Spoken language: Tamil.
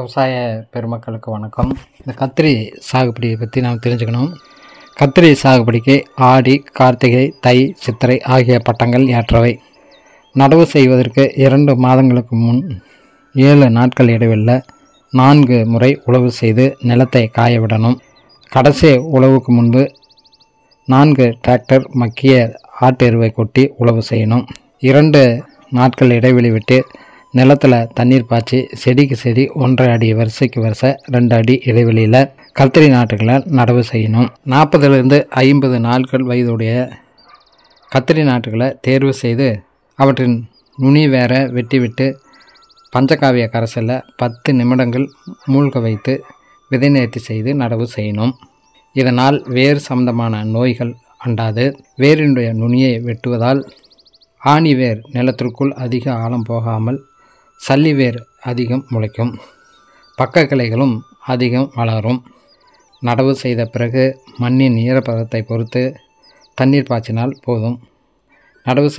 விவசாய பெருமக்களுக்கு வணக்கம் இந்த கத்திரி சாகுபடியை பற்றி நாம் தெரிஞ்சுக்கணும் கத்திரி சாகுபடிக்கு ஆடி கார்த்திகை தை சித்திரை ஆகிய பட்டங்கள் ஏற்றவை நடவு செய்வதற்கு இரண்டு மாதங்களுக்கு முன் ஏழு நாட்கள் இடைவெளியில் நான்கு முறை உழவு செய்து நிலத்தை காய விடணும் கடைசி உழவுக்கு முன்பு நான்கு டிராக்டர் மக்கிய ஆட்டு எருவை கொட்டி உழவு செய்யணும் இரண்டு நாட்கள் இடைவெளி விட்டு நிலத்தில் தண்ணீர் பாய்ச்சி செடிக்கு செடி ஒன்றரை அடி வரிசைக்கு வரிசை ரெண்டு அடி இடைவெளியில் கத்திரி நாட்டுகளை நடவு செய்யணும் நாற்பதுலேருந்து ஐம்பது நாட்கள் வயதுடைய கத்திரி நாட்டுகளை தேர்வு செய்து அவற்றின் நுனி வேற வெட்டி விட்டு பஞ்சகாவிய கரைசலில் பத்து நிமிடங்கள் மூழ்க வைத்து விதை நேர்த்தி செய்து நடவு செய்யணும் இதனால் வேர் சம்பந்தமான நோய்கள் அண்டாது வேரினுடைய நுனியை வெட்டுவதால் ஆணி வேர் நிலத்திற்குள் அதிக ஆழம் போகாமல் சல்லி வேர் அதிகம் முளைக்கும் பக்க கிளைகளும் அதிகம் வளரும் நடவு செய்த பிறகு மண்ணின் ஈரப்பதத்தை பொறுத்து தண்ணீர் பாய்ச்சினால் போதும் நடவு